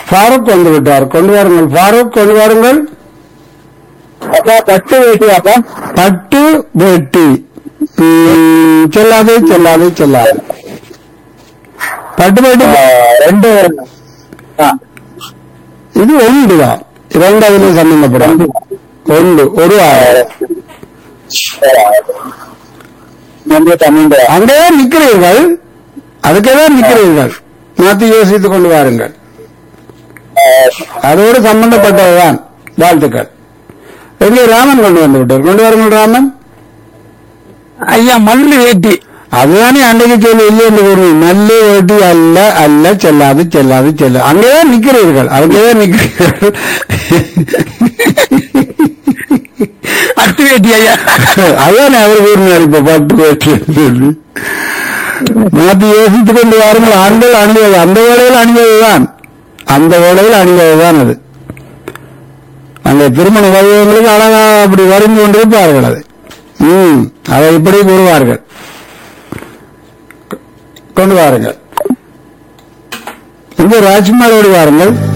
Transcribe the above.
ஃபாரூக் வந்து விட்டார் கொண்டு வாருங்கள் ஃபாரூக் கொண்டு வாருங்கள் அப்பா பட்டு வேட்டி அப்பா பட்டு வேட்டி ம், செல்லாது செல்லாது செல்லாது பட்டு வேட்டி ரெண்டு ஆ, இது ஒன்று தான் இரண்டாவது சம்பந்தப்படும் ஒன்று ஒரு ஆயிரம் நன்றி தமிழ் அங்கே நிற்கிறீர்கள் அதுக்கே நிற்கிறீர்கள் மாற்றி யோசித்துக் கொண்டு வாருங்கள் அதோடு சம்பந்தப்பட்டதுதான் வாழ்த்துக்கள் எங்கே ராமன் கொண்டு வந்து விட்டார் கொண்டு வாருங்கள் ராமன் ஐயா மல்லு வேட்டி அதுதானே அன்றைக்கு சொல்லி இல்லை என்று கூறுவேன் நல்ல வேட்டி அல்ல அல்ல செல்லாது செல்லாது செல்ல அங்கேதான் நிற்கிறீர்கள் அங்கேதான் நிற்கிறீர்கள் பட்டு வேட்டி ஐயா அதான் அவர் கூறினார் இப்ப பட்டு வேட்டி என்று சொல்லி மாற்றி யோசித்துக் கொண்டு வாருங்கள் ஆண்கள் அணிவது அந்த வேளையில் அணிவதுதான் அந்த வேளையில் அணிவதுதான் அது அந்த திருமண வைபவங்களுக்கு அழகா அப்படி வருந்து கொண்டிருப்பார்கள் அது ம் அதை இப்படி கூறுவார்கள் கொண்டு வாருங்கள் இங்கே ராஜ்குமாரோடு வாருங்கள்